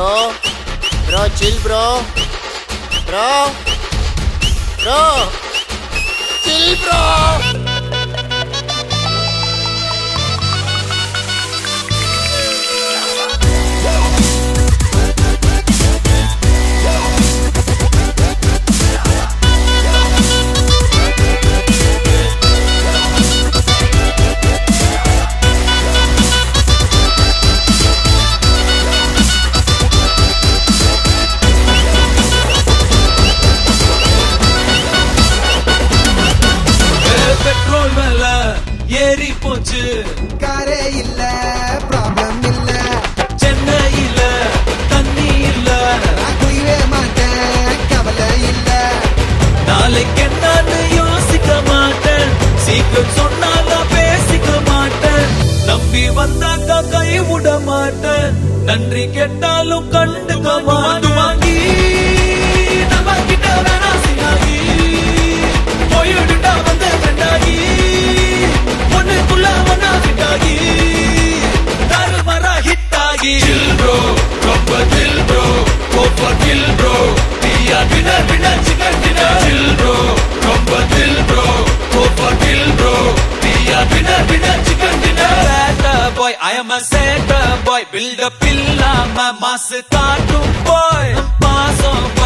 bro bro chill bro bro bro chill bro petrol மேல ஏறி போச்சு காரே இல்ல ப்ராப்ளம் இல்ல சென்னையில தண்ணி இல்ல நான் குயிவே மாட்டேன் கவலை இல்ல நாளைக்கு என்னன்னு யோசிக்க மாட்டேன் சீக்கிரம் சொன்னாலும் பேசிக்க மாட்டேன் நம்பி வந்தாக்கா கை விட மாட்டேன் நன்றி கேட்டாலும் கண்டுக்க மாட்டேன் வாங்கி நம்ம கிட்ட வேணா சினாகி போயிடுட்டா வந்த ஃப்ரெண்டாகி ஒண்ணுக்குள்ள ஒன்னா ஃபிட்டாகி தாறுமாறா ஹிட் ஆகி சில் ப்ரோ ரொம்ப தில் ப்ரோ கோப்பர் கில் ப்ரோ நீயா dinner dinner chicken dinner chill bro ரொம்ப தில் ப்ரோ கோப்பர் கில் ப்ரோ நீயா dinner dinner chicken dinner chatter boy I am a chatter boy build up இல்லாம மாசு காட்டும் பாய் பாசம்